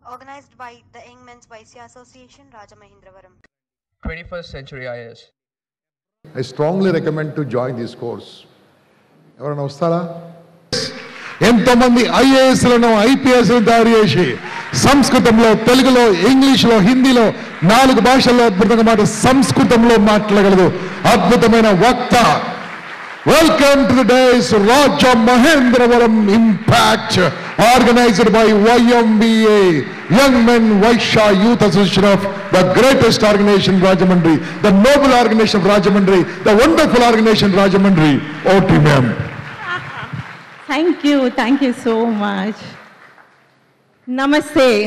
organized by the Young Men's Vaisya Association, Rajamahindravaram. 21st Century IAS. I strongly recommend to join this course. ఎవరైనా వస్తారా ఎంతోమంది ఐఏఎస్లను ఐపీఎస్లను తయారు చేసి సంస్కృతంలో తెలుగులో ఇంగ్లీష్లో హిందీలో నాలుగు భాషల్లో అద్భుతంగా మాట సంస్కృతంలో మాట్లాడగలదు అద్భుతమైన వక్త welcome to the days Rajamahendravaram Impact organized by YMBA young men Vaishya youth association of the greatest organization Rajahmundry the noble organization of Rajahmundry the wonderful organization Rajahmundry ఓటీ ma'am Thank you. Thank you so much. Namaste.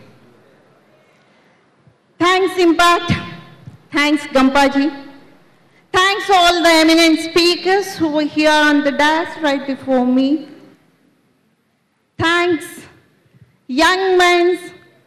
Thanks, Impact. Thanks, Gampaji. Thanks, all the eminent speakers who were here on the dais right before me. Thanks, Young Men's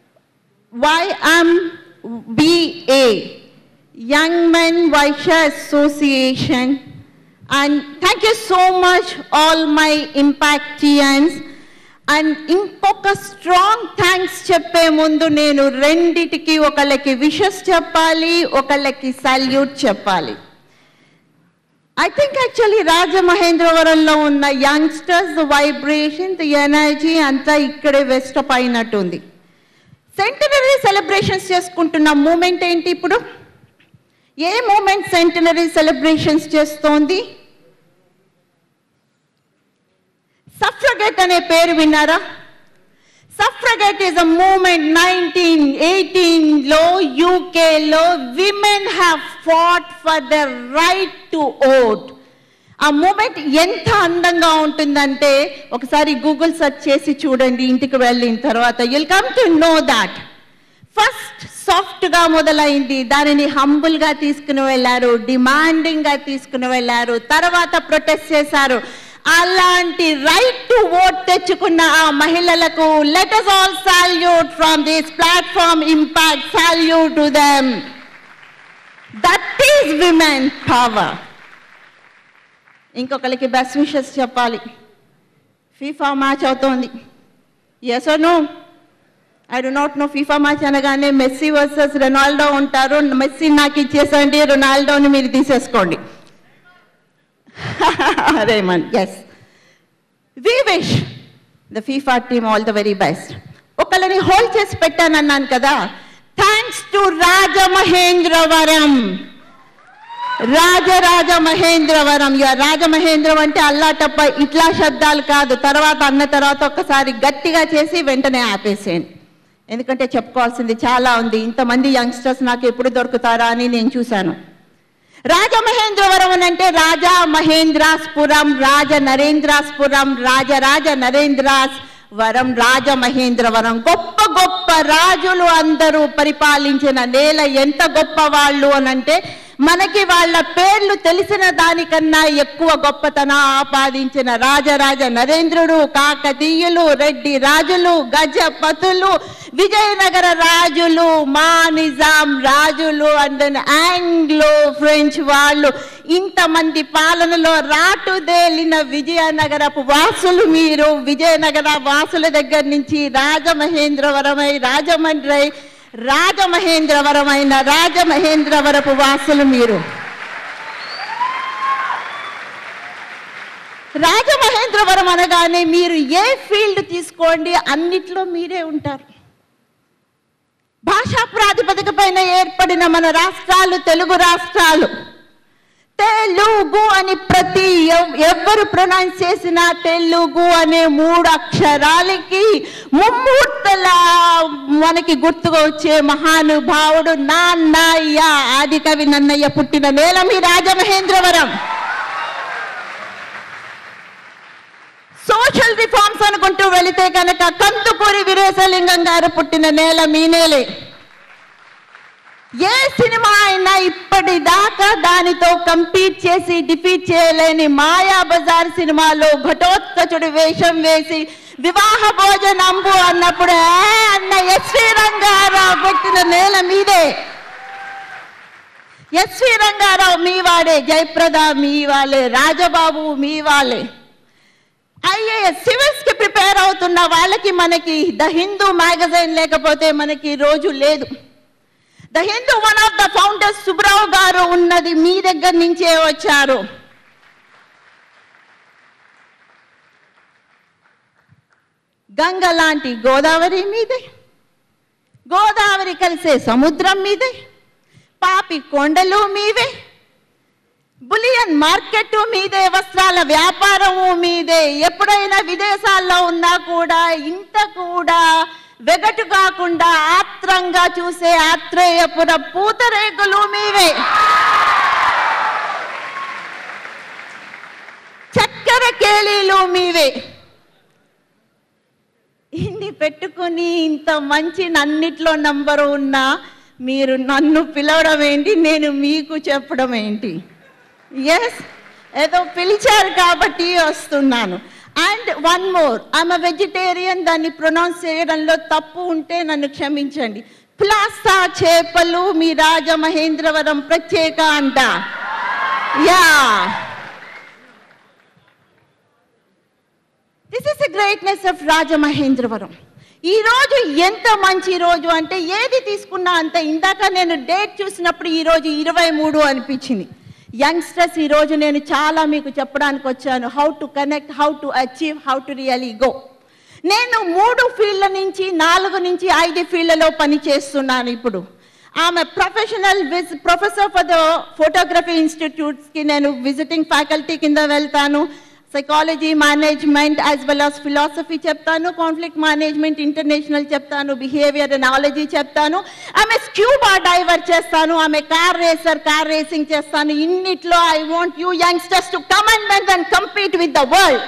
YMBA, Young Men Vaishya Association, and thank you so much, all my Impactians. And ఇంకొక strong thanks చెప్పే ముందు నేను రెండిటికి ఒకళ్ళకి wishes చెప్పాలి ఒకళ్ళకి salute చెప్పాలి I think actually రాజమహేంద్రవరంలో ఉన్న youngsters the vibration the energy అంతా ఇక్కడే వెస్టప్ అయినట్టుంది సెంటనరీ సెలబ్రేషన్స్ చేసుకుంటున్న మూమెంట్ ఏంటి ఇప్పుడు ఏ మూమెంట్ సెంటనరీ సెలబ్రేషన్స్ చేస్తోంది సఫ్రగెట్ అనే పేరు విన్నారా suffragette is a movement nineteen ఎయిటీన్లో యూకేలో women have fought for the right to vote ఆ మూమెంట్ ఎంత అందంగా ఉంటుందంటే ఒకసారి గూగుల్ సెర్చ్ చేసి చూడండి ఇంటికి వెళ్ళిన తర్వాత you'll come to know that first సాఫ్ట్గా మొదలైంది దానిని హంబుల్గా తీసుకుని వెళ్ళారు డిమాండింగ్గా తీసుకుని వెళ్ళారు తర్వాత ప్రొటెస్ట్ చేశారు అలాంటి రైట్ టు ఓట్ తెచ్చుకున్న ఆ మహిళలకు let us all salute from this platform Impact salute to them that is women power ఇంకొకరికి బెస్ట్ విషెస్ చెప్పాలి ఫీఫా మ్యాచ్ అవుతోంది yes no I do not know FIFA match అనగానే Messi versus Ronaldo ఉంటారు Messi నాకు ఇచ్చేసండి రొనాల్డోని మీరు తీసేసుకోండి Raymond, yes. We wish the FIFA team all the very best. ఒకళ్ళని హోల్డ్ చేసి పెట్టానన్నాను కదా thanks to Rajamahendravaram Rajarajamahendravaram yeah Rajamahendram అంటే అల్లాటప్ప ఇట్లా శబ్దాలు కాదు తర్వాత అన్న తర్వాత ఒక్కసారి గట్టిగా చేసి వెంటనే ఆపేసేయండి ఎందుకంటే చెప్పుకోవాల్సింది చాలా ఉంది ఇంతమంది యంగ్స్టర్స్ నాకు ఎప్పుడు దొరుకుతారా అని నేను చూశాను రాజమహేంద్రవరం అని అంటే రాజా మహేంద్రాస్పురం రాజ నరేంద్రాస్పురం రాజరాజ నరేంద్రాస్ వరం రాజమహేంద్రవరం గొప్ప గొప్ప రాజులు అందరూ పరిపాలించిన నేల ఎంత గొప్ప వాళ్ళు అనంటే మనకి వాళ్ళ పేర్లు తెలిసిన దానికన్నా ఎక్కువ గొప్పతనం ఆపాదించిన రాజరాజ నరేంద్రుడు కాకతీయులు రెడ్డి రాజులు గజపతులు విజయనగర రాజులు మా నిజాం రాజులు అండ్ ఆంగ్లో ఫ్రెంచ్ వాళ్ళు ఇంతమంది పాలనలో రాటుదేలిన విజయనగరపు వాసులు మీరు విజయనగర వాసుల దగ్గర నుంచి రాజమహేంద్రవరమై రాజమండ్రి రాజమహేంద్రవరమైన రాజమహేంద్రవరపు వాసులు మీరు రాజమహేంద్రవరం అనగానే మీరు ఏ ఫీల్డ్ తీసుకోండి అన్నిట్లో మీరే ఉంటారు భాషా ప్రాతిపదిక పైన ఏర్పడిన మన రాష్ట్రాలు తెలుగు రాష్ట్రాలు తెలుగు అని ప్రతి ఎవ్- ఎవ్వరు ప్రొనౌన్స్ చేసినా తెలుగు అనే మూడు అక్షరాలకి ముమ్మూర్తల మనకి గుర్తుగా వచ్చే మహానుభావుడు నాన్నయ్య ఆది కవి నన్నయ్య పుట్టిన నేల మీ రాజమహేంద్రవరం సోషల్ రిఫార్మ్స్ అనుకుంటూ వెళితే కనుక కందుకూరి వీరేశలింగం గారు పుట్టిన నేల మీ నేలే ఏ సినిమా అయినా ఇప్పటిదాకా దానితో కంపీట్ చేసి డిఫీట్ చేయలేని మాయా బజార్ సినిమాలో ఘటోత్కచుడు వేషం వేసి వివాహ భోజనంబు అన్నప్పుడు "ఏ" అన్న ఎస్వి రంగారావు పెట్టిన నేల మీదే ఎస్వి రంగారావు మీ వాడే జయప్రద మీ వాళ్ళే రాజబాబు మీ వాళ్ళే ఐఏఎస్ సివిల్స్ కి ప్రిపేర్ అవుతున్న వాళ్ళకి మనకి ద హిందూ మ్యాగజైన్ లేకపోతే మనకి రోజు లేదు the Hindu one of the founders Subrao garu ఉన్నది మీ దగ్గర నుంచే వచ్చారు గంగ లాంటి గోదావరి మీదే గోదావరి కలిసే సముద్రం మీదే పాపి కొండలు మీవే బులియన్ మార్కెట్ మీదే వస్త్రాల వ్యాపారము మీదే ఎప్పుడైనా విదేశాల్లో ఉన్నా కూడా ఇంత కూడా వెగటు కాకుండా ఆత్రంగా చూసే ఆత్రేయపుర పూతరేకులు మీవే చక్కెర కేళీలు మీవే ఇన్ని పెట్టుకుని ఇంత మంచి నన్నిట్లో నంబరు ఉన్నా మీరు నన్ను పిలవడం ఏంటి నేను మీకు చెప్పడం ఏంటి ఎస్ ఏదో పిలిచారు కాబట్టి వస్తున్నాను and one more I'm vegetarian దాన్ని ప్రొనౌన్స్ చేయడంలో తప్పు ఉంటే నన్ను క్షమించండి ప్లాసా చేపలు మీ రాజమహేంద్రవరం ప్రత్యేక అంట yeah this is the greatness of Rajamahendravaram ఈ రోజు ఎంత మంచి రోజు అంటే ఏది తీసుకున్నా అంత ఇందాక నేను డేట్ చూసినప్పుడు ఈ రోజు ఇరవై మూడు అనిపించింది యంగ్స్టర్స్ ఈ రోజు నేను చాలా మీకు చెప్పడానికి వచ్చాను how to connect how to achieve how to really go నేను మూడు ఫీల్డ్ల నుంచి నాలుగు నుంచి ఐదు ఫీల్డ్లలో పని చేస్తున్నాను ఇప్పుడు ఆమె professional viz professor for the photography ఇన్స్టిట్యూట్స్కి నేను విజిటింగ్ ఫ్యాకల్టీ కింద వెళ్తాను psychology management as well as philosophy చెప్తాను కాన్ఫ్లిక్ట్ మేనేజ్మెంట్ ఇంటర్నేషనల్ చెప్తాను బిహేవియర్ నాలజీ చెప్తాను ఆమె స్క్యూబా డైవర్ చేస్తాను ఆమె కార్ రేసర్ కార్ రేసింగ్ చేస్తాను ఇన్నిట్లో I want you youngsters to come and and compete with the world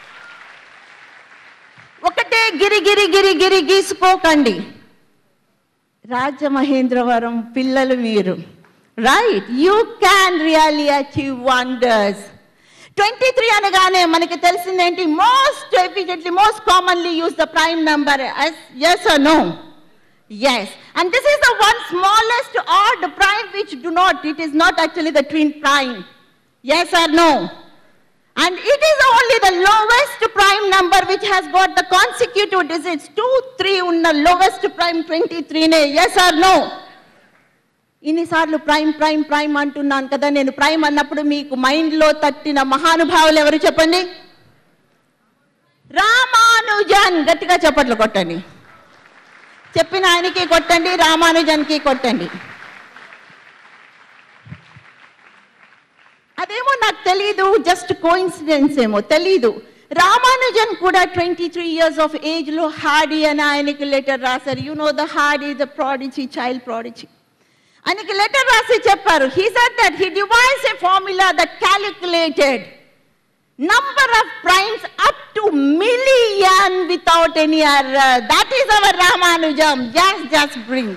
ఒకటే గిరి గిరి గిరి గిరి గీసుకోకండి రాజమహేంద్రవరం పిల్లలు మీరు right you can really achieve wonders twenty three అనగానే మనకి తెలిసిందేంటి most efficiently most commonly use the prime number yes or no yes and this is the one smallest odd prime which do not it is not actually the twin prime yes or no And it is only the lowest prime number which has got the consecutive digits 2, 3 ఉన్న lowest prime 23 నే yes or no? ఇన్నిసార్లు prime prime prime అంటున్నాను కదా నేను prime అన్నప్పుడు మీకు మైండ్లో తట్టిన మహానుభావులు ఎవరు చెప్పండి రామానుజన్ గట్టిగా చప్పట్లు కొట్టండి చెప్పిన ఆయనకి కొట్టండి రామానుజన్కి కొట్టండి అదేమో నాకు తెలీదు జస్ట్ కోయిన్సిడెన్స్ ఏమో తెలీదు రామానుజన్ కూడా twenty three years of age లో హాడీ అని ఆయనకి లెటర్ రాశారు you know the Hardy the prodigy child prodigy ఆయనకి లెటర్ రాసి చెప్పారు he said that he devise a formula that calculated number of primes up to million without any error that is our Ramanujam just just bring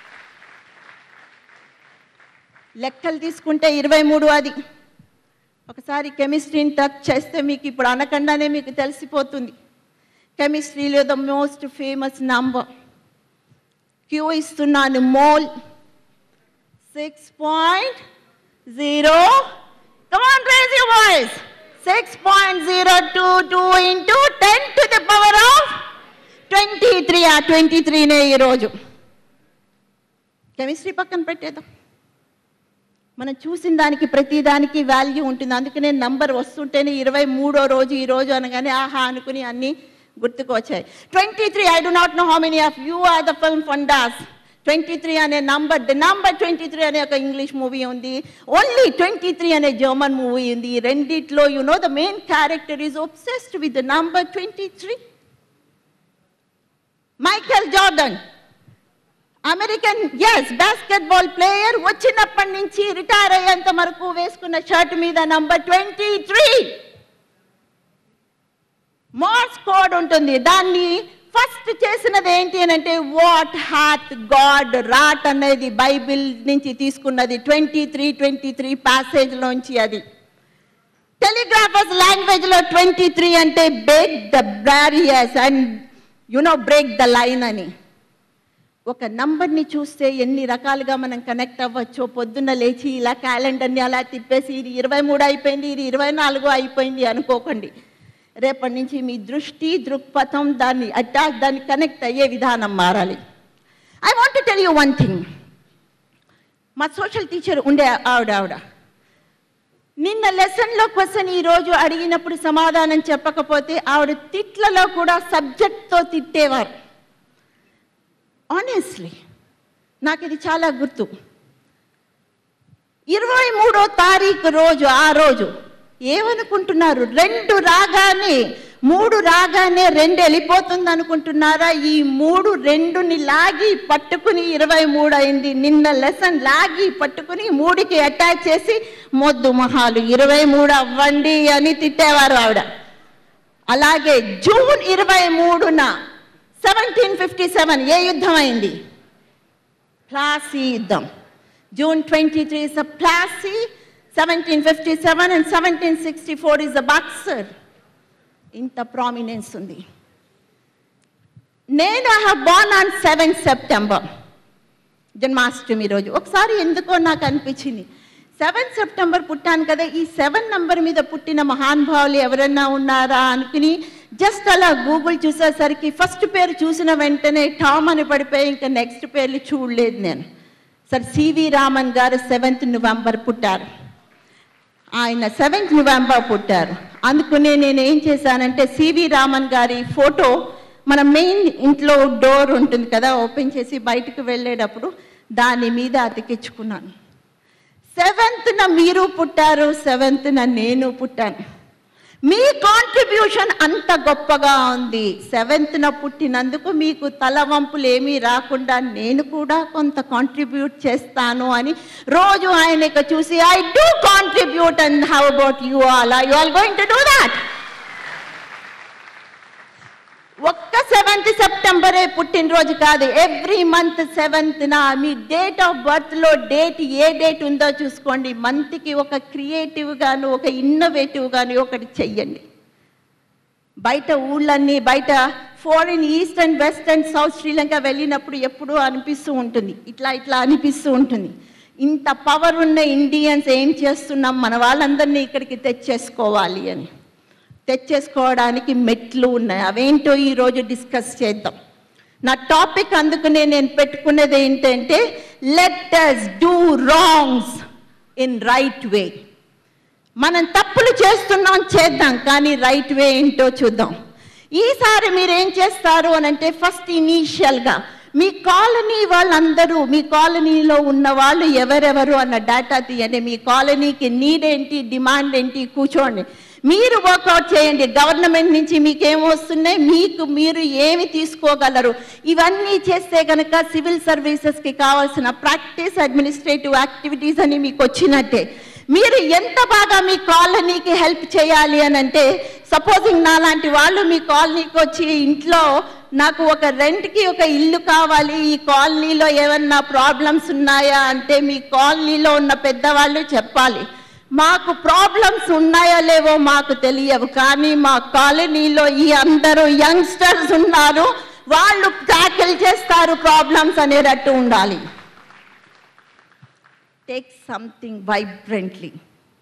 లెక్కలు తీసుకుంటే ఇరవై మూడు అది ఒకసారి కెమిస్ట్రీని touch చేస్తే మీకు ఇప్పుడు అనకుండానే మీకు తెలిసిపోతుంది కెమిస్ట్రీలో the most famous number cue ఇస్తున్నాను mole six point zero come on raise you voice six point zero two two into ten to the power of twenty three ఆ ట్వంటీ త్రీనే ఈరోజు కెమిస్ట్రీ పక్కన పెట్టేద్దాం మనం చూసిన దానికి ప్రతి దానికి వాల్యూ ఉంటుంది అందుకనే నంబర్ వస్తుంటేనే ఇరవై మూడో రోజు ఈ రోజు అనగానే ఆహా అనుకుని అన్ని గుర్తుకు వచ్చాయి twenty three I do not know how many of you are the film fundas twenty three అనే number the number twenty three అనే ఒక ఇంగ్లీష్ మూవీ ఉంది ఓన్లీ ట్వంటీ త్రీ అనే జర్మన్ మూవీ ఉంది ఈ రెండిట్లో you know the main character is obsessed with the number twenty three Michael Jordan American as basketball player వచ్చినప్పటి నుంచి రిటైర్ అయ్యేంత వరకు వేసుకున్న షర్ట్ మీద number twenty three Morse code ఉంటుంది దాన్ని ఫస్ట్ చేసినది ఏంటి అని అంటే వాట్ హ్యాత్ గాడ్ రాట్ అనేది బైబిల్ నుంచి తీసుకున్నది twenty three twenty three passage లోంచి అది టెలిగ్రాఫర్స్ లాంగ్వేజ్ లో ట్వంటీ త్రీ అంటే break the barriers and you know break the line అని ఒక నంబర్ని చూస్తే ఎన్ని రకాలుగా మనం కనెక్ట్ అవ్వచ్చో పొద్దున్న లేచి ఇలా క్యాలెండర్ని అలా తిప్పేసి ఇది ఇరవై మూడు అయిపోయింది ఇది ఇరవై నాలుగు అయిపోయింది అనుకోకండి రేపటి నుంచి మీ దృష్టి దృక్పథం దాన్ని అటాచ్ దాన్ని కనెక్ట్ అయ్యే విధానం మారాలి I want tell you one thing మా సోషల్ టీచర్ ఉండే ఆవిడ ఆవిడ నిన్న లెసన్లో క్వశ్చన్ ఈరోజు అడిగినప్పుడు సమాధానం చెప్పకపోతే ఆవిడ తిట్లలో కూడా సబ్జెక్ట్తో తిట్టేవారు ఆనెస్ట్లీ నాకు ఇది చాలా గుర్తు ఇరవై మూడో తారీఖు రోజు ఆ రోజు ఏమనుకుంటున్నారు రెండు రాగానే మూడు రాగానే రెండు వెళ్ళిపోతుంది అనుకుంటున్నారా ఈ మూడు రెండుని లాగి పట్టుకుని ఇరవై మూడు అయింది నిన్న లెసన్ లాగి పట్టుకుని మూడుకి అటాచ్ చేసి మొద్దు మొహాలు ఇరవై మూడు అవ్వండి అని తిట్టేవారు ఆవిడ అలాగే జూన్ ఇరవై మూడున సెవెంటీన్ ఫిఫ్టీ సెవెన్ ఏ యుద్ధం అయింది ప్లాసీ యుద్ధం June twenty three is a Plassey seventeen fifty seven and seventeen sixty four is a Buxar ఇంత ప్రామినెన్స్ ఉంది నేను I have born on seven September Janmashtami రోజు ఒకసారి ఎందుకో నాకు అనిపించింది సెవెన్ సెప్టెంబర్ పుట్టాను కదా ఈ సెవెన్ నంబర్ మీద పుట్టిన మహానుభావులు ఎవరన్నా ఉన్నారా అనుకుని జస్ట్ అలా గూగుల్ చూసేసరికి ఫస్ట్ పేరు చూసిన వెంటనే టామ్ అని పడిపోయి ఇంకా నెక్స్ట్ పేర్లు చూడలేదు నేను సార్ సివి రామన్ గారు సెవెంత్ నవంబర్ పుట్టారు ఆయన సెవెంత్ నవంబర్ పుట్టారు అందుకనే నేను ఏం చేశానంటే సివి రామన్ గారి ఫోటో మన మెయిన్ ఇంట్లో డోర్ ఉంటుంది కదా ఓపెన్ చేసి బయటకు వెళ్ళేటప్పుడు దాని మీద అతికించుకున్నాను సెవెంత్న మీరు పుట్టారు సెవెంత్న నేను పుట్టాను మీ కాంట్రిబ్యూషన్ అంత గొప్పగా ఉంది సెవెంత్న పుట్టినందుకు మీకు తలవంపులు ఏమీ రాకుండా నేను కూడా కొంత కాంట్రిబ్యూట్ చేస్తాను అని రోజు ఆయన ఇక చూసి I do contribute and how about you all you all going to do that ఒక్క సెవెంత్ సెప్టెంబరే పుట్టినరోజు కాదు ఎవ్రీ మంత్ సెవెంత్న మీ డేట్ ఆఫ్ బర్త్లో డేట్ ఏ డేట్ ఉందో చూసుకోండి మంత్కి ఒక క్రియేటివ్ గాను ఒక ఇన్నోవేటివ్ గాను ఒకటి చెయ్యండి బయట ఊళ్ళన్నీ బయట foreign east and west and south Sri Lanka వెళ్ళినప్పుడు ఎప్పుడూ అనిపిస్తూ ఉంటుంది ఇట్లా ఇట్లా అనిపిస్తూ ఉంటుంది ఇంత పవర్ ఉన్న ఇండియన్స్ ఏం చేస్తున్నాం మన వాళ్ళందరినీ ఇక్కడికి తెచ్చేసుకోవాలి అని తెచ్చేసుకోవడానికి మెట్లు ఉన్నాయి అవేంటో ఈరోజు డిస్కస్ చేద్దాం నా టాపిక్ అందుకునే నేను పెట్టుకునేది ఏంటంటే let us do wrongs in right way మనం తప్పులు చేస్తున్నాం చేద్దాం కానీ రైట్ వే ఏంటో చూద్దాం ఈసారి మీరు ఏం చేస్తారు అని అంటే ఫస్ట్ ఇనీషియల్గా మీ కాలనీ వాళ్ళందరూ మీ కాలనీలో ఉన్న వాళ్ళు ఎవరెవరు అన్న డేటా తీయండి మీ కాలనీకి నీడ్ ఏంటి డిమాండ్ ఏంటి కూర్చోండి మీరు వర్కౌట్ చేయండి గవర్నమెంట్ నుంచి మీకు ఏమొస్తున్నాయి మీకు మీరు ఏమి తీసుకోగలరు ఇవన్నీ చేస్తే కనుక సివిల్ సర్వీసెస్కి కావాల్సిన ప్రాక్టీస్ అడ్మినిస్ట్రేటివ్ యాక్టివిటీస్ అని మీకు వచ్చినట్టే మీరు ఎంత బాగా మీ కాలనీకి హెల్ప్ చేయాలి అని అంటే సపోజింగ్ నాలాంటి వాళ్ళు మీ కాలనీకి వచ్చి ఇంట్లో నాకు ఒక రెంట్కి ఒక ఇల్లు కావాలి ఈ కాలనీలో ఏమన్నా ప్రాబ్లమ్స్ ఉన్నాయా అంటే మీ కాలనీలో ఉన్న పెద్దవాళ్ళు చెప్పాలి మాకు ప్రాబ్లమ్స్ ఉన్నాయో లేవో మాకు తెలియవు కానీ మా కాలనీలో ఈ అందరూ యంగ్స్టర్స్ ఉన్నారు వాళ్ళు ట్యాకిల్ చేస్తారు ప్రాబ్లమ్స్ అనేటట్టు ఉండాలి టేక్ సంథింగ్ వైబ్రెంట్లీ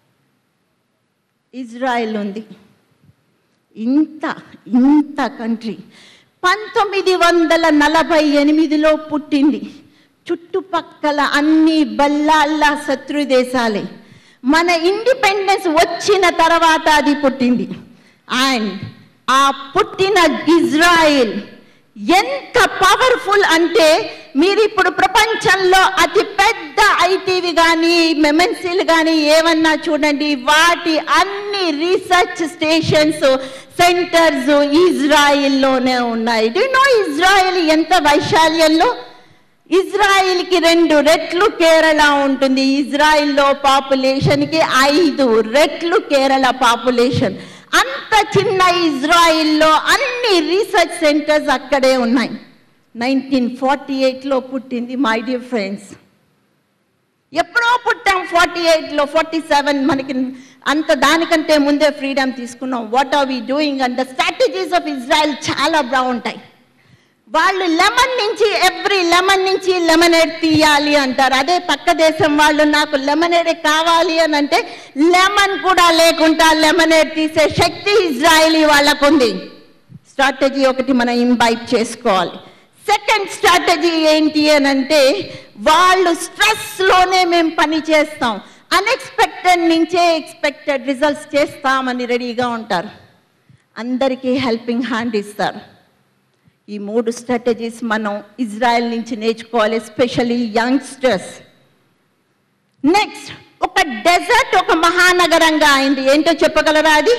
ఇజ్రాయెల్ ఉంది ఇంత ఇంత కంట్రీ పంతొమ్మిది వందల నలభై ఎనిమిదిలో పుట్టింది చుట్టుపక్కల అన్ని బల్లాల్లా శత్రు దేశాలే మన ఇండిపెండెన్స్ వచ్చిన తర్వాత అది పుట్టింది అండ్ ఆ పుట్టిన ఇజ్రాయిల్ ఎంత పవర్ఫుల్ అంటే మీరు ఇప్పుడు ప్రపంచంలో అతి పెద్ద ఐటీవి కానీ మెమెన్సీలు కానీ ఏమన్నా చూడండి వాటి అన్ని రీసెర్చ్ స్టేషన్స్ సెంటర్స్ ఇజ్రాయిల్లోనే ఉన్నాయి డు నో ఇజ్రాయిల్ ఎంత వైశాల్యంలో ఇజ్రాయిల్కి రెండు రెట్లు కేరళ ఉంటుంది ఇజ్రాయిల్లో పాపులేషన్కి ఐదు రెట్లు కేరళ పాపులేషన్ అంత చిన్న ఇజ్రాయిల్లో అన్ని రీసెర్చ్ సెంటర్స్ అక్కడే ఉన్నాయి నైన్టీన్ ఫార్టీ ఎయిట్లో పుట్టింది మై డియర్ ఫ్రెండ్స్ ఎప్పుడో పుట్టాం ఫార్టీ ఎయిట్లో ఫార్టీ సెవెన్ మనకి అంత దానికంటే ముందే ఫ్రీడమ్ తీసుకున్నాం what are we doing and the strategies of Israel చాలా బాగుంటాయి వాళ్ళు లెమన్ నుంచి ఎవ్రీ లెమన్ నుంచి లెమనేడ్ తీయాలి అంటారు అదే పక్క దేశం వాళ్ళు నాకు లెమనేడ్ కావాలి అని అంటే లెమన్ కూడా లేకుండా లెమనేడ్ తీసే శక్తి ఇజ్రాయిలీ వాళ్ళకు ఉంది స్ట్రాటజీ ఒకటి మనం ఇంబైట్ చేసుకోవాలి సెకండ్ స్ట్రాటజీ ఏంటి అని అంటే వాళ్ళు స్ట్రెస్లోనే మేము పని చేస్తాం అన్ఎక్స్పెక్టెడ్ నుంచే ఎక్స్పెక్టెడ్ రిజల్ట్స్ చేస్తామని రెడీగా ఉంటారు అందరికీ హెల్పింగ్ హ్యాండ్ ఇస్తారు ఈ మూడు స్ట్రాటజీస్ మనం ఇజ్రాయెల్ నుంచి నేర్చుకోవాలి ఎస్పెషలీ యంగ్స్టర్స్ నెక్స్ట్ ఒక డెజర్ట్ ఒక మహానగరంగా అయింది ఏంటో చెప్పగలరా అది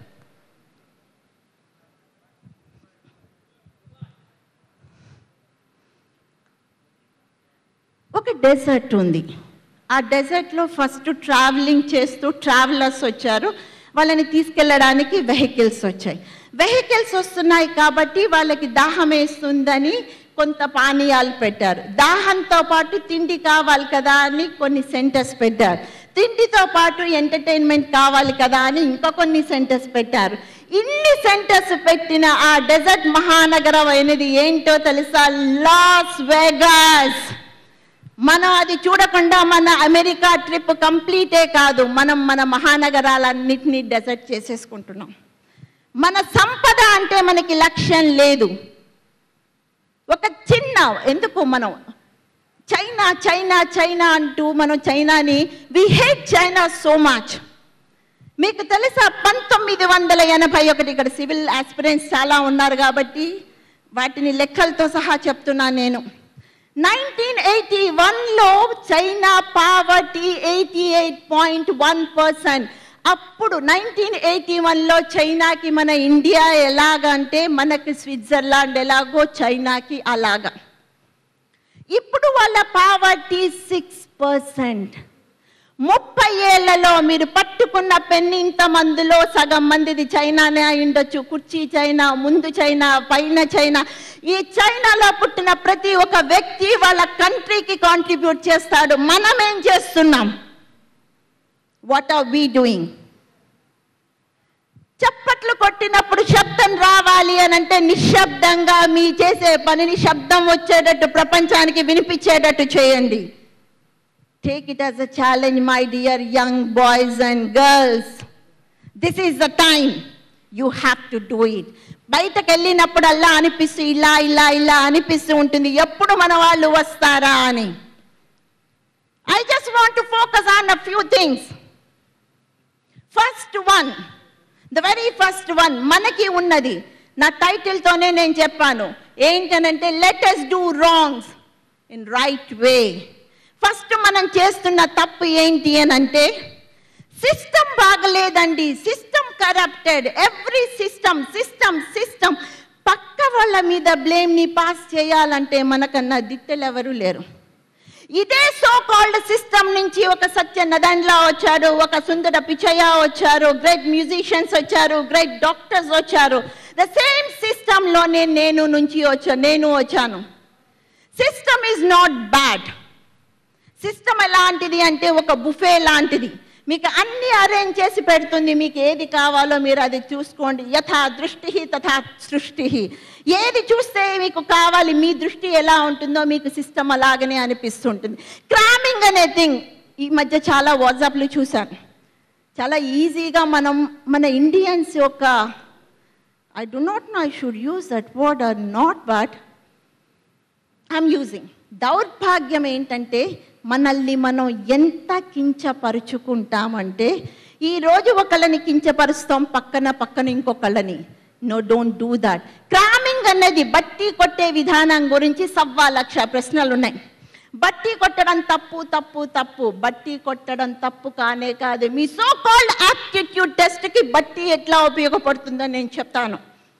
ఒక డెజర్ట్ ఉంది ఆ డెజర్ట్లో ఫస్ట్ ట్రావెలింగ్ చేస్తూ ట్రావెలర్స్ వచ్చారు వాళ్ళని తీసుకెళ్ళడానికి వెహికల్స్ వచ్చాయి వెహికల్స్ వస్తున్నాయి కాబట్టి వాళ్ళకి దాహం వేస్తుందని కొంత పానీయాలు పెట్టారు దాహంతో పాటు తిండి కావాలి కదా అని కొన్ని సెంటర్స్ పెట్టారు తిండితో పాటు ఎంటర్టైన్మెంట్ కావాలి కదా అని ఇంకా కొన్ని సెంటర్స్ పెట్టారు ఇన్ని సెంటర్స్ పెట్టిన ఆ డెజర్ట్ మహానగరం అయినది ఏంటో తెలుసా లాస్ వెగాస్ మనం అది చూడకుండా మన అమెరికా ట్రిప్ కంప్లీటే కాదు మనం మన మహానగరాలన్నింటినీ డెజర్ట్ చేసేసుకుంటున్నాం మన సంపద అంటే మనకి లక్ష్యం లేదు ఒక చిన్న ఎందుకు మనం చైనా చైనా చైనా అంటూ మనం చైనాని we hate China so much మీకు తెలుసా పంతొమ్మిది వందల ఎనభై ఒకటి ఇక్కడ సివిల్ ఆస్పిరెంట్స్ చాలా ఉన్నారు కాబట్టి వాటిని లెక్కలతో సహా చెప్తున్నాను నేను నైన్టీన్ ఎయిటీ వన్లో China poverty eighty eight point one percent అప్పుడు నైన్టీన్ ఎయిటీ వన్లో చైనాకి మన ఇండియా ఎలాగంటే మనకి స్విట్జర్లాండ్ ఎలాగో చైనాకి అలాగా ఇప్పుడు వాళ్ళ పావర్టీ సిక్స్ పర్సెంట్ ముప్పై ఏళ్లలో మీరు పట్టుకున్న పెన్ ఇంత మందిలో సగం మందిది చైనానే అయి ఉండొచ్చు కుర్చీ చైనా ముందు చైనా పైన చైనా ఈ చైనాలో పుట్టిన ప్రతి ఒక్క వ్యక్తి వాళ్ళ కంట్రీకి కాంట్రిబ్యూట్ చేస్తాడు మనం ఏం చేస్తున్నాం వాట్ ఆర్ వీ డూయింగ్ చప్పట్లు కొట్టినప్పుడు శబ్దం రావాలి అని అంటే నిశ్శబ్దంగా మీ చేసే పనిని శబ్దం వచ్చేటట్టు ప్రపంచానికి వినిపించేటట్టు చేయండి Take it as a challenge, my dear young boys and girls. This is the time. You have to do it. బయటకు వెళ్ళినప్పుడల్లా అనిపిస్తూ ఇలా ఇలా ఇలా అనిపిస్తూ ఉంటుంది ఎప్పుడు మన వాళ్ళు వస్తారా అని I just want to focus on a few things first one the very first one మనకి ఉన్నది నా టైటిల్తోనే నేను చెప్పాను ఏంటనంటే let us do wrongs in right way first మనం చేస్తున్న తప్పు ఏంటి అని అంటే సిస్టమ్ బాగలేదండి system corrupted every system system system పక్క వాళ్ళ మీద బ్లేమ్ని పాస్ చేయాలంటే మనకన్నా దిట్టలు ఎవరు లేరు ఇదే సో కాల్డ్ సిస్టమ్ నుంచి ఒక సత్య నదండ్లా వచ్చారు ఒక సుందర పిచయ్య వచ్చారు గ్రేట్ మ్యూజిషియన్స్ వచ్చారు గ్రేట్ డాక్టర్స్ వచ్చారు ద సేమ్ సిస్టంలోనే నేను నుంచి వచ్చాను నేను వచ్చాను system is not bad system ఎలాంటిది అంటే ఒక బుఫే లాంటిది మీకు అన్ని అరేంజ్ చేసి పెడుతుంది మీకు ఏది కావాలో మీరు అది చూసుకోండి యథా దృష్టి తథా సృష్టి ఏది చూస్తే మీకు కావాలి మీ దృష్టి ఎలా ఉంటుందో మీకు సిస్టమ్ అలాగనే అనిపిస్తుంటుంది క్రామింగ్ అనే థింగ్ ఈ మధ్య చాలా వాట్సాప్లు చూశాను చాలా ఈజీగా మనం మన ఇండియన్స్ యొక్క I do not know I should use that word or not but I'm using దౌర్భాగ్యం ఏంటంటే మనల్ని మనం ఎంత కించపరుచుకుంటామంటే ఈరోజు ఒకళ్ళని కించపరుస్తాం పక్కన పక్కన ఇంకొకళ్ళని no don't do that cramming అన్నది బట్టి కొట్టే విధానం గురించి సవ్వా లక్ష ప్రశ్నలు ఉన్నాయి బట్టి కొట్టడం తప్పు తప్పు తప్పు బట్టి కొట్టడం తప్పు కానే కాదు మీ సో కాల్డ్ యాప్టిట్యూడ్ టెస్ట్కి బట్టి ఎట్లా ఉపయోగపడుతుందో నేను చెప్తాను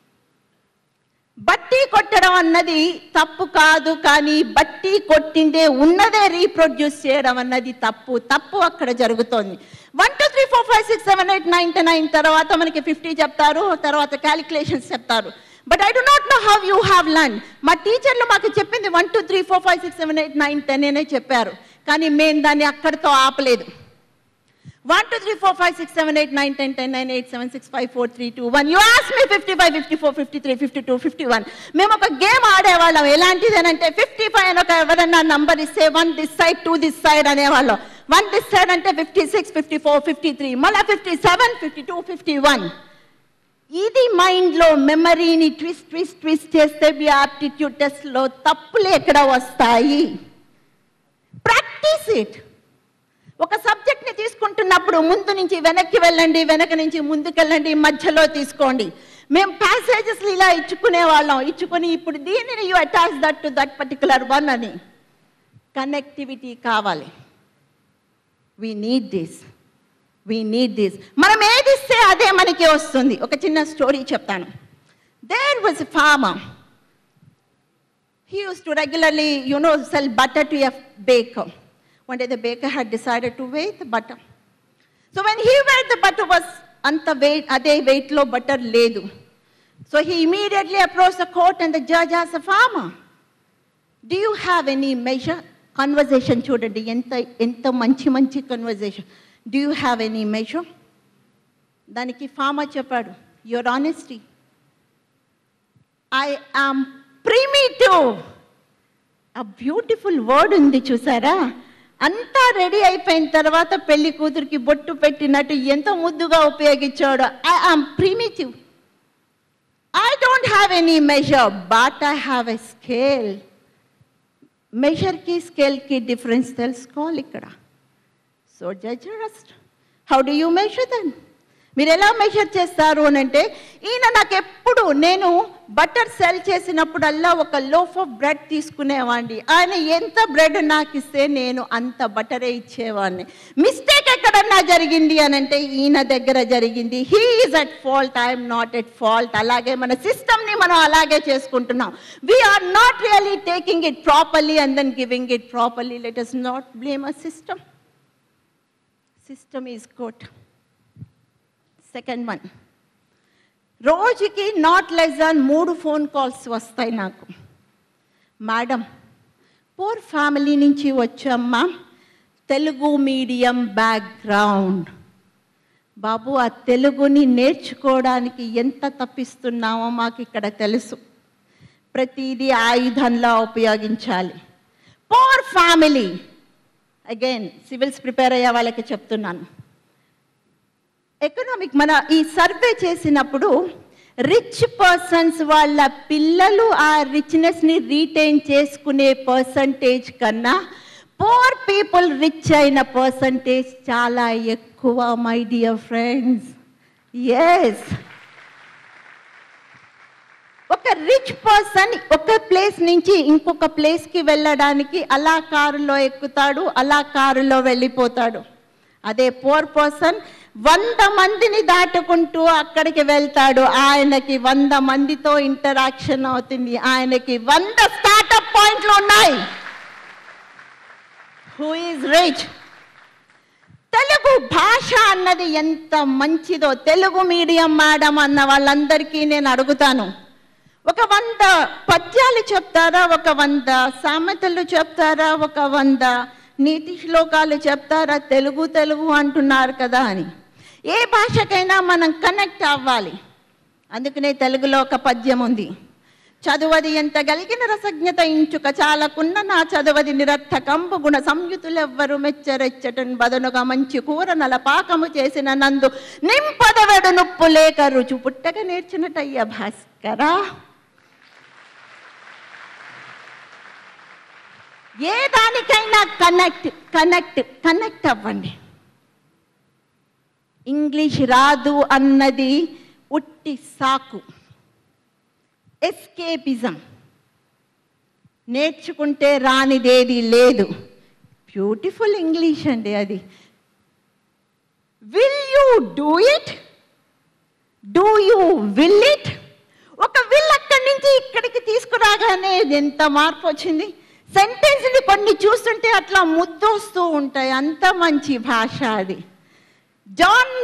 బట్టి కొట్టడం అన్నది తప్పు కాదు కానీ బట్టి కొట్టిందే ఉన్నదే రీప్రొడ్యూస్ చేయడం అన్నది తప్పు తప్పు అక్కడ జరుగుతోంది one two three four five six seven eight nine ten nine తర్వాత మనకి ఫిఫ్టీ చెప్తారు తర్వాత క్యాలిక్యులేషన్స్ చెప్తారు but I do not know how you have learn మా టీచర్లు మాకు చెప్పింది one two three four five six seven eight nine ten అనే చెప్పారు కానీ మేము దాన్ని అక్కడితో ఆపలేదు 1, 2, 3, 4, 5, 6, 7, 8, 9, 10, 10, 9, 8, 7, 6, 5, 4, 3, 2, 1. You asked me 55, 54, 53, 52, 51. మేము ఒక గేమ్ ఆడేవాళ్ళం ఎలాంటిది అని అంటే ఫిఫ్టీ ఫైవ్ అని ఒక ఎవరన్నా నంబర్ ఇస్తే one this side two this side అనేవాళ్ళం వన్ దిస్ సైడ్ అంటే fifty six fifty four fifty three మళ్ళీ fifty seven fifty two fifty one ఇది మైండ్లో మెమరీని ట్విస్ట్ ట్విస్ట్ ట్విస్ట్ చేస్తే మీ ఆప్టిట్యూడ్ టెస్ట్లో తప్పులు ఎక్కడ వస్తాయి ప్రాక్టీస్ ఇట్ ఒక సబ్జెక్ట్ని తీసుకుంటున్నప్పుడు ముందు నుంచి వెనక్కి వెళ్ళండి వెనక నుంచి ముందుకెళ్ళండి మధ్యలో తీసుకోండి మేము ప్యాసేజెస్ ఇలా ఇచ్చుకునే వాళ్ళం ఇచ్చుకొని ఇప్పుడు దీనిని you attach that to that particular one అని కనెక్టివిటీ కావాలి we need this we need this మనం ఏది ఇస్తే అదే మనకి వస్తుంది ఒక చిన్న స్టోరీ చెప్తాను there was farmer He used to regularly, you know, sell butter to a baker. One day the baker had decided to weigh the butter. So when he weighed the butter was anta weight, ade weight lo butter ledu. So he immediately approached the court and the judge asked the farmer, do you have any measure? Conversation చూడండి ఎంత ఎంత మంచి మంచి conversation do you have any measure దానికి farmer చెప్పాడు your honesty I am primitive ఆ beautiful word ఉంది చూసారా అంతా రెడీ అయిపోయిన తర్వాత పెళ్లి కూతురికి బొట్టు పెట్టినట్టు ఎంత ముద్దుగా ఉపయోగించాడు I am primitive I don't have any measure but I have a scale మెజర్కి స్కేల్కి డిఫరెన్స్ తెలుసుకోవాలి ఇక్కడ so judge how do you measure then మీరు ఎలా మెజర్ చేస్తారు అని అంటే ఈయన నాకు ఎప్పుడు నేను బటర్ సెల్ చేసినప్పుడల్లా ఒక లోఫ్ ఆఫ్ బ్రెడ్ తీసుకునేవాడిని ఆయన ఎంత బ్రెడ్ నాకు ఇస్తే నేను అంత బటరే ఇచ్చేవాడిని మిస్టేక్ ఎక్కడన్నా జరిగింది అని అంటే ఈయన దగ్గర జరిగింది he is at fault I'm not at fault అలాగే మన సిస్టమ్ని మనం అలాగే చేసుకుంటున్నాం we are not really taking it properly and then giving it properly let us not blame a system system is good second one రోజుకి నాట్ లెస్ దాన్ మూడు phone calls వస్తాయి నాకు మేడం పూర్ ఫ్యామిలీ నుంచి వచ్చామ్మా తెలుగు మీడియం బ్యాక్గ్రౌండ్ బాబు ఆ తెలుగుని నేర్చుకోవడానికి ఎంత తప్పిస్తున్నామో మాకు ఇక్కడ తెలుసు ప్రతిదీ ఆయుధంలా ఉపయోగించాలి poor family again civils prepare అయ్యే వాళ్ళకి చెప్తున్నాను ఎకనామిక్ మన ఈ సర్వే చేసినప్పుడు రిచ్ పర్సన్స్ వాళ్ళ పిల్లలు ఆ రిచ్నెస్ని రీటైన్ చేసుకునే పర్సంటేజ్ కన్నా పోర్ పీపుల్ రిచ్ అయిన పర్సంటేజ్ చాలా ఎక్కువ మై డియర్ ఫ్రెండ్స్ ఎస్ ఒక రిచ్ పర్సన్ ఒక ప్లేస్ నుంచి ఇంకొక ప్లేస్కి వెళ్ళడానికి అలా కారులో ఎక్కుతాడు అలా కారులో వెళ్ళిపోతాడు అదే పోర్ పర్సన్ వంద మందిని దాటుకుంటూ అక్కడికి వెళ్తాడు ఆయనకి వంద మందితో ఇంటరాక్షన్ అవుతుంది ఆయనకి వంద స్టార్టప్ పాయింట్లు ఉన్నాయి హూ ఈజ్ రిచ్ తెలుగు భాష అన్నది ఎంత మంచిదో తెలుగు మీడియం మేడం అన్న వాళ్ళందరికీ నేను అడుగుతాను ఒక వంద పద్యాలు చెప్తారా ఒక వంద సామెతలు చెప్తారా ఒక వంద నీతి శ్లోకాలు చెప్తారా తెలుగు తెలుగు అంటున్నారు కదా అని ఏ భాషకైనా మనం కనెక్ట్ అవ్వాలి అందుకనే తెలుగులో ఒక పద్యం ఉంది చదువది ఎంత గలిగిన రసజ్ఞత ఇంచుక చాలకున్న నా చదువది నిరర్థకంపు గుణ సంయుతులెవ్వరు మెచ్చరెచ్చటన్ బదనుగా మంచి కూర నలపాకము చేసిన నందు నింపదవెడు నొప్పు లేక రుచు పుట్టక నేర్చినటయ్య భాస్కరా ఏ దానికైనా కనెక్ట్ కనెక్ట్ కనెక్ట్ అవ్వండి ఇంగ్లీష్ రాదు అన్నది ఉట్టి సాకు ఎస్కేపిజం నేర్చుకుంటే రానిదేది లేదు బ్యూటిఫుల్ ఇంగ్లీష్ అండి అది will you do it do you will it ఒక విల్ అక్కడి నుంచి ఇక్కడికి తీసుకురాగానే ఎంత మార్పు వచ్చింది సెంటెన్స్ని కొన్ని చూస్తుంటే అట్లా ముద్దొస్తూ ఉంటాయి అంత మంచి భాష అది John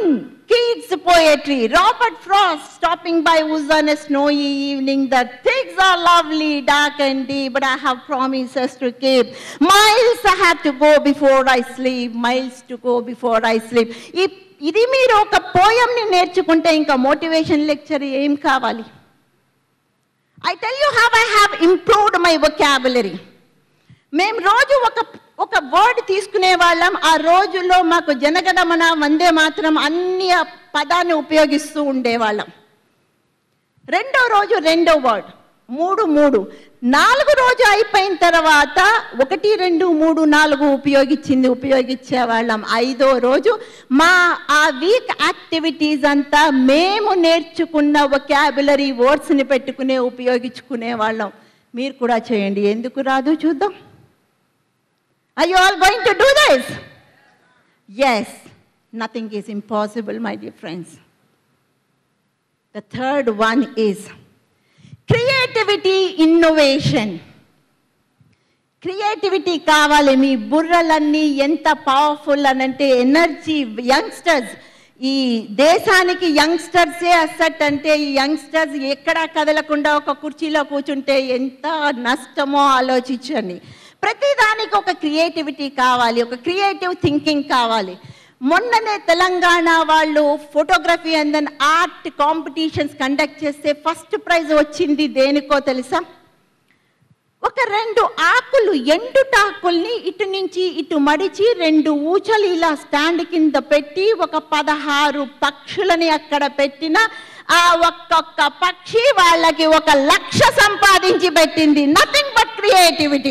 Keats' poetry, Robert Frost stopping by woods on a snowy evening. The things are lovely, dark and deep, but I have promises to keep. Miles I have to go before I sleep, miles to go before I sleep. ఈ- ఇది మీరు ఒక పోయంని నేర్చుకుంటే ఇంకా motivation lecture ఏం కావాలి I tell you have I have improved my vocabulary మేము రోజు ఒక ఒక వర్డ్ తీసుకునే వాళ్ళం ఆ రోజుల్లో మాకు జనగణమన వందే మాత్రం అన్ని ఆ పదాన్ని ఉపయోగిస్తూ ఉండేవాళ్ళం రెండో రోజు రెండో వర్డ్ మూడు మూడు నాలుగు రోజు అయిపోయిన తర్వాత ఒకటి రెండు మూడు నాలుగు ఉపయోగించింది ఉపయోగించేవాళ్ళం ఐదో రోజు మా ఆ వీక్ యాక్టివిటీస్ అంతా మేము నేర్చుకున్న వొకాబులరీ వర్డ్స్ని పెట్టుకునే ఉపయోగించుకునే వాళ్ళం మీరు కూడా చేయండి ఎందుకు రాదు చూద్దాం Are you all going to do this? Yes, nothing is impossible, my dear friends. The third one is creativity, innovation. Creativity కావాలి మీ బుర్రలన్నీ ఎంత పవర్ఫుల్ అని అంటే ఎనర్జీ యంగ్స్టర్స్ ఈ దేశానికి యంగ్స్టర్సే అసట్ అంటే ఈ యంగ్స్టర్స్ ఎక్కడా కదలకుండా ఒక కుర్చీలో కూర్చుంటే ఎంత నష్టమో ఆలోచించండి ప్రతిదానికి ఒక క్రియేటివిటీ కావాలి ఒక క్రియేటివ్ థింకింగ్ కావాలి మొన్ననే తెలంగాణ వాళ్ళు photography and then art competitions conduct చేస్తే ఫస్ట్ ప్రైజ్ వచ్చింది దేనికో తెలుసా ఒక రెండు ఆకులు ఎండుటాకుల్ని ఇటు నుంచి ఇటు మడిచి రెండు ఊచలు ఇలా స్టాండ్ కింద పెట్టి ఒక పదహారు పక్షులని అక్కడ పెట్టిన ఆ ఒక్కొక్క పక్షి వాళ్ళకి ఒక లక్ష సంపాదించి పెట్టింది నథింగ్ బట్ క్రియేటివిటీ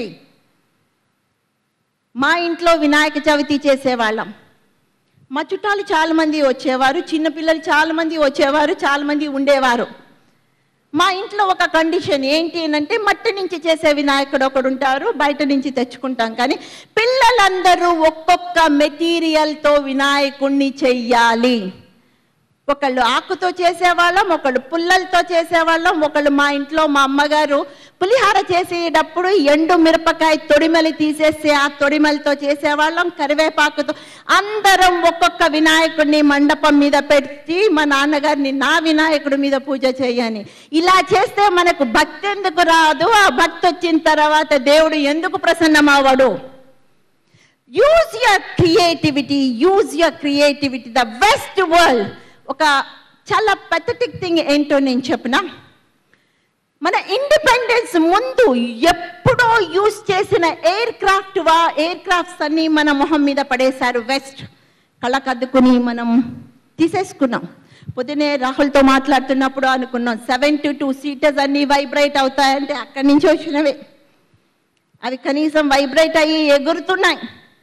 మా ఇంట్లో వినాయక చవితి చేసేవాళ్ళం మా చుట్టాలు చాలా మంది వచ్చేవారు చిన్నపిల్లలు చాలా మంది వచ్చేవారు చాలా మంది ఉండేవారు మా ఇంట్లో ఒక కండిషన్ ఏంటి అంటే మట్టి నుంచి చేసే వినాయకుడు ఒకడు ఉంటారు బయట నుంచి తెచ్చుకుంటాం కానీ పిల్లలందరూ ఒక్కొక్క మెటీరియల్తో వినాయకుణ్ణి చెయ్యాలి ఒకళ్ళు ఆకుతో చేసేవాళ్ళం ఒకళ్ళు పుల్లలతో చేసేవాళ్ళం ఒకళ్ళు మా ఇంట్లో మా అమ్మగారు పులిహార చేసేటప్పుడు ఎండు మిరపకాయ తొడిమలి తీసేసి ఆ తొడిమలితో చేసేవాళ్ళం కరివేపాకుతో అందరం ఒక్కొక్క వినాయకుడిని మండపం మీద పెట్టి మా నాన్నగారిని నా వినాయకుడి మీద పూజ చేయని ఇలా చేస్తే మనకు భక్తి ఎందుకు రాదు ఆ భక్తి వచ్చిన తర్వాత దేవుడు ఎందుకు ప్రసన్నమవ్వడు use your creativity use your creativity the best world ఒక చాలా పెథటిక్ థింగ్ ఏంటో నేను చెప్పిన మన ఇండిపెండెన్స్ ముందు ఎప్పుడో యూజ్ చేసిన ఎయిర్ క్రాఫ్ట్ వా ఎయిర్ క్రాఫ్ట్స్ అన్ని మన మొహం మీద పడేశారు వెస్ట్ కళ్ళకద్దుకుని మనం తీసేసుకున్నాం పొద్దునే రాహుల్తో మాట్లాడుతున్నప్పుడు అనుకున్నాం సెవెన్ టు టూ సీటర్స్ అన్ని వైబ్రేట్ అవుతాయంటే అక్కడి నుంచి వచ్చినవే అవి కనీసం వైబ్రేట్ అయ్యి ఎగురుతున్నాయి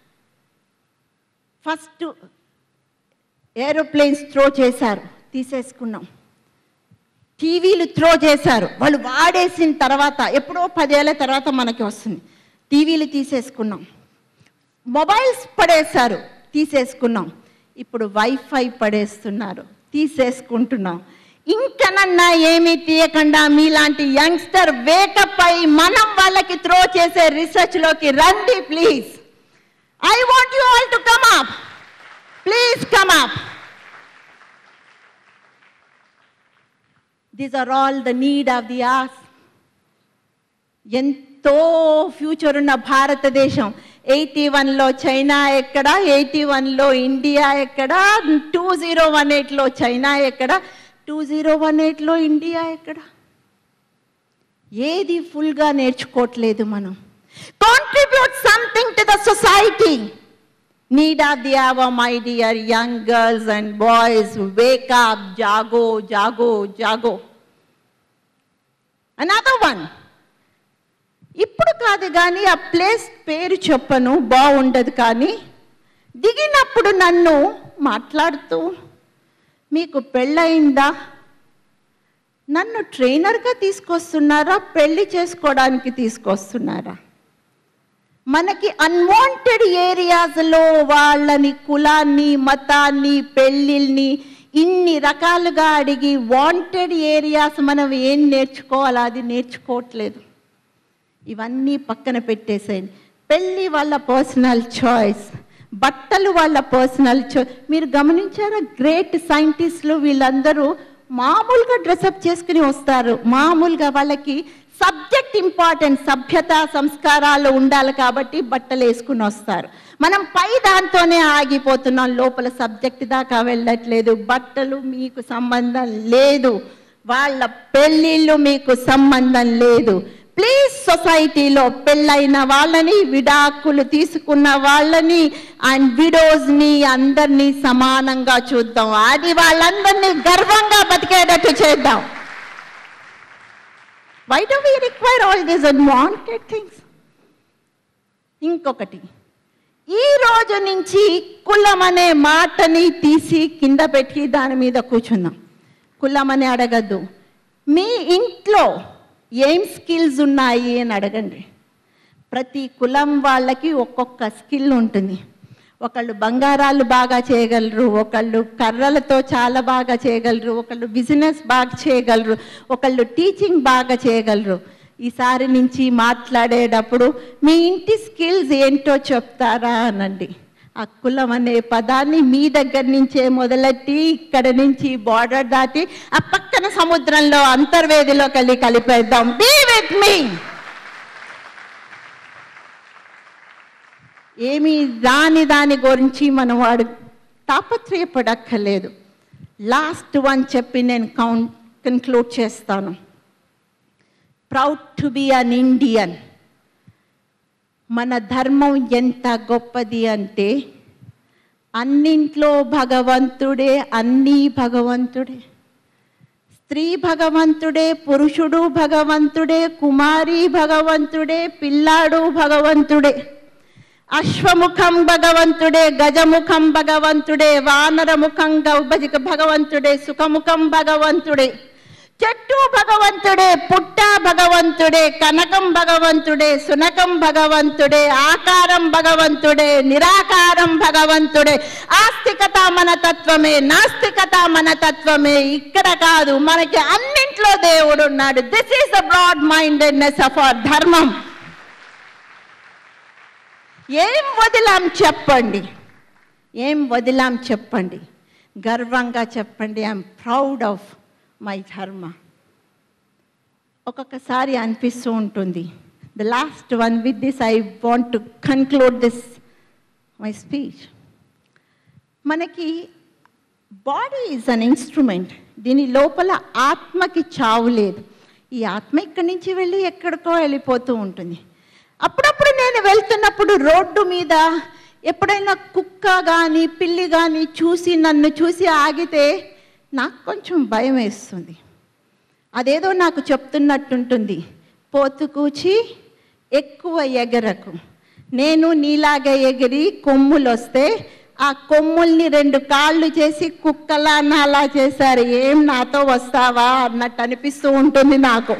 ఫస్ట్ ఏరోప్లేన్స్ త్రో చేశారు తీసేసుకున్నాం టీవీలు త్రో చేశారు వాళ్ళు వాడేసిన తర్వాత ఎప్పుడో పదేళ్ల తర్వాత మనకి వస్తుంది టీవీలు తీసేసుకున్నాం మొబైల్స్ పడేశారు తీసేసుకున్నాం ఇప్పుడు వైఫై పడేస్తున్నారు తీసేసుకుంటున్నాం ఇంకనన్నా ఏమీ తీయకుండా మీలాంటి యంగ్స్టర్ వేకప్ అయి మనం వాళ్ళకి త్రో చేసే రీసెర్చ్లోకి రండి please I want you all to come up please come up these are all the need of the hours ఎంతో ఫ్యూచర్ ఉన్న భారతదేశం ఎయిటీ వన్లో చైనా ఎక్కడ ఎయిటీ వన్లో ఇండియా ఎక్కడ టూ జీరో వన్ ఎయిట్లో చైనా ఎక్కడ టూ జీరో వన్ ఎయిట్లో ఇండియా ఎక్కడ ఏది ఫుల్గా నేర్చుకోవట్లేదు మనం contribute something to the society need of the hour, my dear young girls and boys. Wake up, jago, jago, jago. Another one. ఇప్పుడు కాదు కానీ ఆ ప్లేస్ పేరు చెప్పను బాగుండదు కానీ దిగినప్పుడు నన్ను మాట్లాడుతూ మీకు పెళ్ళయిందా నన్ను ట్రైనర్గా తీసుకొస్తున్నారా పెళ్లి చేసుకోవడానికి తీసుకొస్తున్నారా మనకి అన్వాంటెడ్ ఏరియాస్లో వాళ్ళని కులాన్ని మతాన్ని పెళ్ళిళ్ళని ఇన్ని రకాలుగా అడిగి వాంటెడ్ ఏరియాస్ మనం ఏం నేర్చుకోవాలో అది నేర్చుకోవట్లేదు ఇవన్నీ పక్కన పెట్టేసేయండి పెళ్ళి వాళ్ళ పర్సనల్ చాయిస్ బట్టలు వాళ్ళ పర్సనల్ మీరు గమనించారా గ్రేట్ సైంటిస్టులు వీళ్ళందరూ మామూలుగా డ్రెస్అప్ చేసుకుని వస్తారు మామూలుగా వాళ్ళకి సబ్జెక్ట్ ఇంపార్టెంట్ సభ్యత సంస్కారాలు ఉండాలి కాబట్టి బట్టలు వేసుకుని వస్తారు మనం పై దాంతోనే ఆగిపోతున్నాం లోపల సబ్జెక్ట్ దాకా వెళ్ళట్లేదు బట్టలు మీకు సంబంధం లేదు వాళ్ళ పెళ్ళిళ్ళు మీకు సంబంధం లేదు ప్లీజ్ సొసైటీలో పెళ్ళైన వాళ్ళని విడాకులు తీసుకున్న వాళ్ళని అండ్ విడోస్ని అందరినీ సమానంగా చూద్దాం అది వాళ్ళందరినీ గర్వంగా బతికేటట్టు చేద్దాం why do we require all these unwanted things ఇంకొకటి ఈ రోజు నుంచి కులం అనే మాటని తీసి కింద పెట్టి దాని మీద కూర్చుందాం కులం అని అడగద్దు మీ ఇంట్లో ఏం స్కిల్స్ ఉన్నాయి అని అడగండి ప్రతి కులం వాళ్ళకి ఒక్కొక్క స్కిల్ ఉంటుంది ఒకళ్ళు బంగారాలు బాగా చేయగలరు ఒకళ్ళు కర్రలతో చాలా బాగా చేయగలరు ఒకళ్ళు బిజినెస్ బాగా చేయగలరు ఒకళ్ళు టీచింగ్ బాగా చేయగలరు ఈసారి నుంచి మాట్లాడేటప్పుడు మీ ఇంటి స్కిల్స్ ఏంటో చెప్తారా అనండి ఆ కులం అనే పదాన్ని మీ దగ్గర నుంచే మొదలెట్టి ఇక్కడ నుంచి బార్డర్ దాటి ఆ పక్కన సముద్రంలో అంతర్వేదిలోకి వెళ్ళి కలిపేద్దాం బీ విత్ మీ ఏమి రాని దాని గురించి మనం వాడు తాపత్రయపడక్కర్లేదు లాస్ట్ వన్ చెప్పి నేను కౌంట్ కన్క్లూడ్ చేస్తాను proud to be an Indian మన ధర్మం ఎంత గొప్పది అంటే అన్నింట్లో భగవంతుడే అన్నీ భగవంతుడే స్త్రీ భగవంతుడే పురుషుడు భగవంతుడే కుమారి భగవంతుడే పిల్లాడు భగవంతుడే అశ్వముఖం భగవంతుడే గజముఖం భగవంతుడే వానరముఖం గౌబజిక భగవంతుడే సుఖముఖం భగవంతుడే చెట్టు భగవంతుడే పుట్ట భగవంతుడే కనకం భగవంతుడే సునకం భగవంతుడే ఆకారం భగవంతుడే నిరాకారం భగవంతుడే ఆస్తికత మన తత్వమే నాస్తికత మన తత్వమే ఇక్కడ కాదు మనకి అన్నింట్లో దేవుడు ఉన్నాడు this is the broad mindedness of our ధర్మం ఏం వదిలాం చెప్పండి ఏం వదిలాం చెప్పండి గర్వంగా చెప్పండి ఐఎమ్ ప్రౌడ్ ఆఫ్ మై ధర్మ ఒక్కొక్కసారి అనిపిస్తూ ఉంటుంది the last one with this I want to conclude this my speech మనకి బాడీ ఈజ్ అన్ ఇన్స్ట్రుమెంట్ దీని లోపల ఆత్మకి చావు లేదు ఈ ఆత్మ ఇక్కడి నుంచి వెళ్ళి ఎక్కడికో వెళ్ళిపోతూ ఉంటుంది అప్పుడప్పుడు నేను వెళ్తున్నప్పుడు రోడ్డు మీద ఎప్పుడైనా కుక్క కానీ పిల్లి కానీ చూసి నన్ను చూసి ఆగితే నాకు కొంచెం భయం వేస్తుంది అదేదో నాకు చెప్తున్నట్టుంటుంది పోతుకూచి ఎక్కువ ఎగరకు నేను నీలాగా ఎగిరి కొమ్ములు వస్తే ఆ కొమ్ముల్ని రెండు కాళ్ళు చేసి కుక్కలా అలా చేశారు ఏం నాతో వస్తావా అన్నట్టు అనిపిస్తూ ఉంటుంది నాకు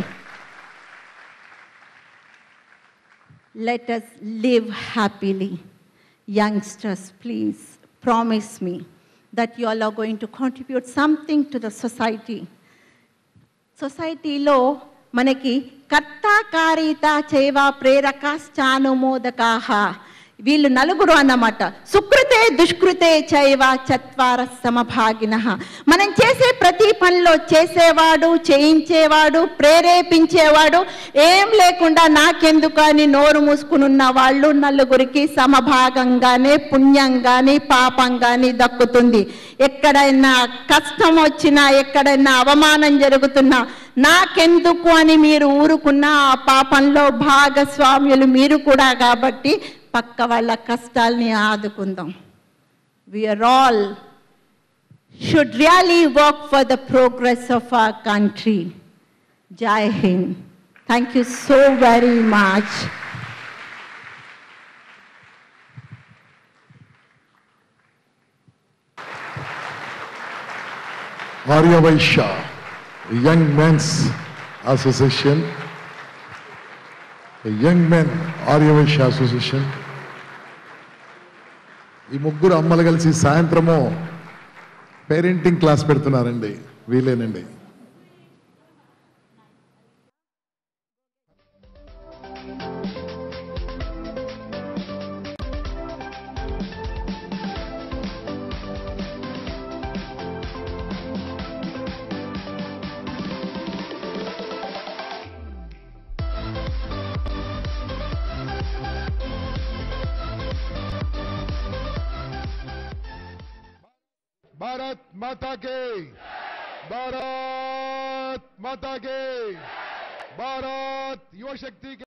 let us live happily. Youngsters, please promise me that you all are going to contribute something to the society. సొసైటీలో మనకి కర్త కారిత చేవ ప్రేరకాశ్చానుమోదకాహ వీళ్ళు నలుగురు అన్నమాట సుకృతే దుష్కృతే చైవ చత్వార సమభాగిన మనం చేసే ప్రతి పనిలో చేసేవాడు చేయించేవాడు ప్రేరేపించేవాడు ఏం లేకుండా నాకెందుకు అని నోరు మూసుకుని ఉన్న వాళ్ళు నలుగురికి సమభాగంగానే పుణ్యంగాని పాపంగాని దక్కుతుంది ఎక్కడైనా కష్టం వచ్చినా ఎక్కడైనా అవమానం జరుగుతున్నా నాకెందుకు అని మీరు ఊరుకున్న ఆ పాపంలో భాగస్వామ్యులు మీరు కూడా కాబట్టి పక్క వాళ్ళ కష్టాల్ని ఆదుకుందాం we are all should really work for the progress of our country Jai Hind thank you so very much Arya Vaishya, Young Men's Association, Young Men Arya Vaishya Association. ఈ ముగ్గురు అమ్మలు కలిసి సాయంత్రము పేరెంటింగ్ క్లాస్ పెడుతున్నారండి వీలేనండి భారత్ మాతా కే భారత్ మాతా కే భారత్ యువశక్తి కే